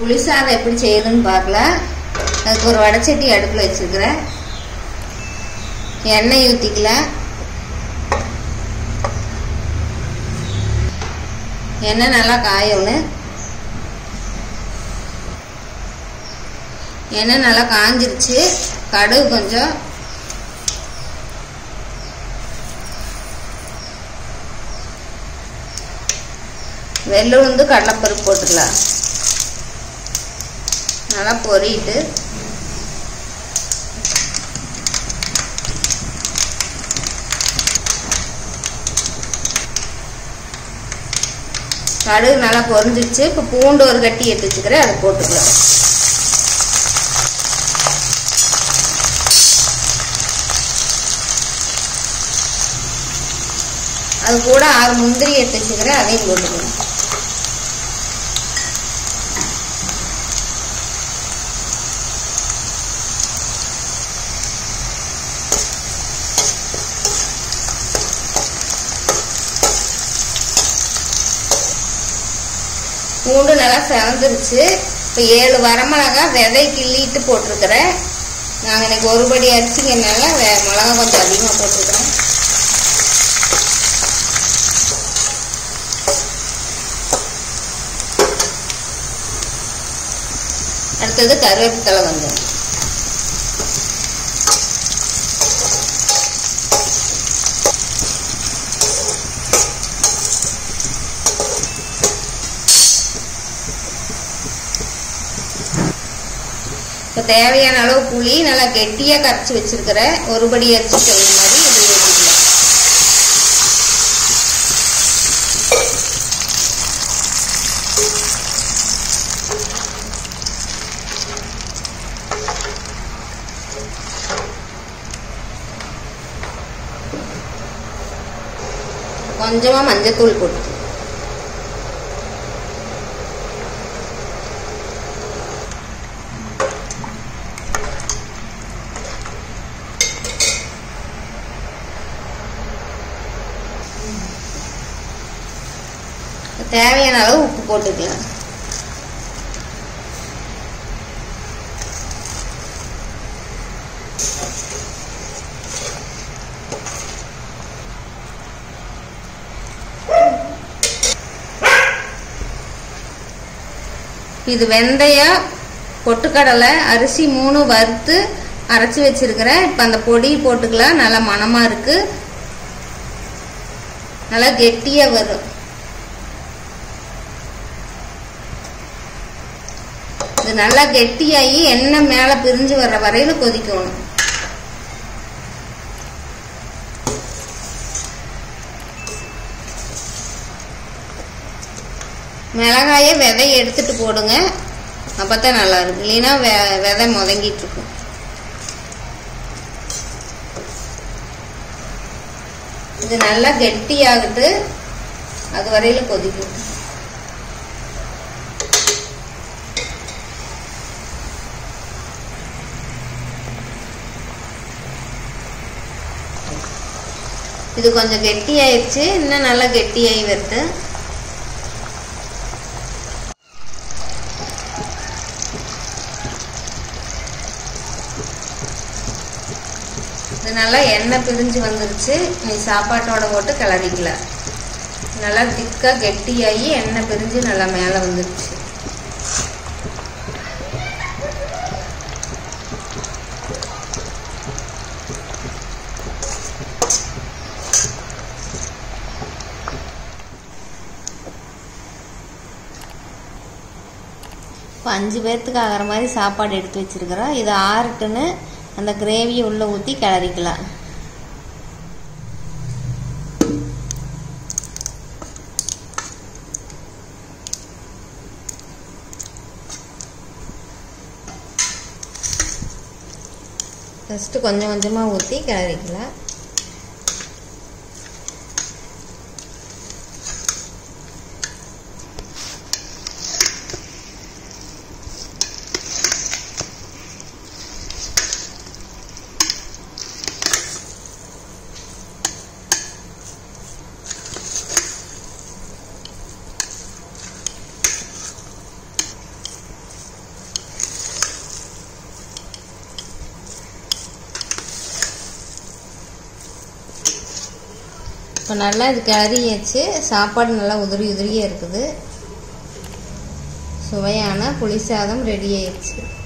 புளி சாதம் எப்படி செய்யுதுன்னு பார்க்கலாம் அதுக்கு ஒரு வடைச்சட்டி அடுப்பில் வச்சுருக்கிறேன் எண்ணெய் ஊற்றிக்கலாம் எண்ணெய் நல்லா காயணும் எண்ணெய் நல்லா காஞ்சிருச்சு கடுகு கொஞ்சம் வெள்ளுளுந்து கடலைப்பருப்பு போட்டுக்கலாம் நல்லா பொரியிட்டு கடுகு நல்லா பொரிஞ்சிருச்சு இப்போ பூண்டு ஒரு கட்டி எடுத்து வச்சுக்கிறேன் அதை போட்டுக்கலாம் அது கூட ஆறு முந்திரி எடுத்து வச்சுக்கிறேன் அதையும் போட்டுக்கலாம் பூண்டு நல்லா செவந்துருச்சு இப்போ ஏழு வரமிளகா விதை கிள்ளிட்டு போட்டிருக்கிறேன் நாங்கள் இன்னைக்கு ஒரு படி அரிசிங்கனால வெ மிளகா கொஞ்சம் அதிகமாக போட்டிருக்கிறேன் அடுத்தது கருவேப்பிலை கொஞ்சம் இப்போ தேவையான அளவு புளி நல்லா கெட்டியாக கரைச்சி வச்சிருக்கிறேன் ஒரு படி அரிசி செய்கிற மாதிரி இது ஊற்றிக்கலாம் கொஞ்சமாக மஞ்சத்தூள் போட்டு தேவையான அளவு உப்பு போட்டுக்கலாம் இது வெந்தயம் பொட்டுக்கடலை அரிசி மூணு வறுத்து அரைச்சி வச்சிருக்கிறேன் இப்போ அந்த பொடி போட்டுக்கலாம் நல்லா மணமா இருக்கு நல்லா கெட்டியாக வரும் இது நல்லா கெட்டியாகி எண்ணெய் மேலே பிரிஞ்சு வர்ற வரையில கொதிக்கணும் மிளகாய விதைய எடுத்துட்டு போடுங்க அப்பதான் நல்லா இருக்கும் இல்லைன்னா வெ- விதை முதங்கிட்டு இருக்கும் இது நல்லா கெட்டியாகிட்டு அது வரையில கொதிக்கும் இது கொஞ்சம் கெட்டியாயிருச்சு இன்னும் நல்லா கெட்டியாகி வருது இது நல்லா எண்ணெய் பிரிஞ்சு வந்துருச்சு நீ சாப்பாட்டோட போட்டு கிளறிக்கலாம் நல்லா திக்காக கெட்டியாகி எண்ணெய் பிரிஞ்சு நல்லா மேலே வந்துருச்சு இப்போ அஞ்சு பேர்த்துக்கு ஆகிற மாதிரி சாப்பாடு எடுத்து வச்சிருக்கிறோம் இது ஆறட்டுன்னு அந்த கிரேவியை உள்ளே ஊற்றி கிளறிக்கலாம் ஃபஸ்ட்டு கொஞ்சம் கொஞ்சமாக ஊற்றி கிளறிக்கலாம் இப்போ நல்லா இது கிளறியாச்சு சாப்பாடு நல்லா உதிரி உதிரியாக இருக்குது சுவையான புளி சாதம் ரெடி ஆயிடுச்சு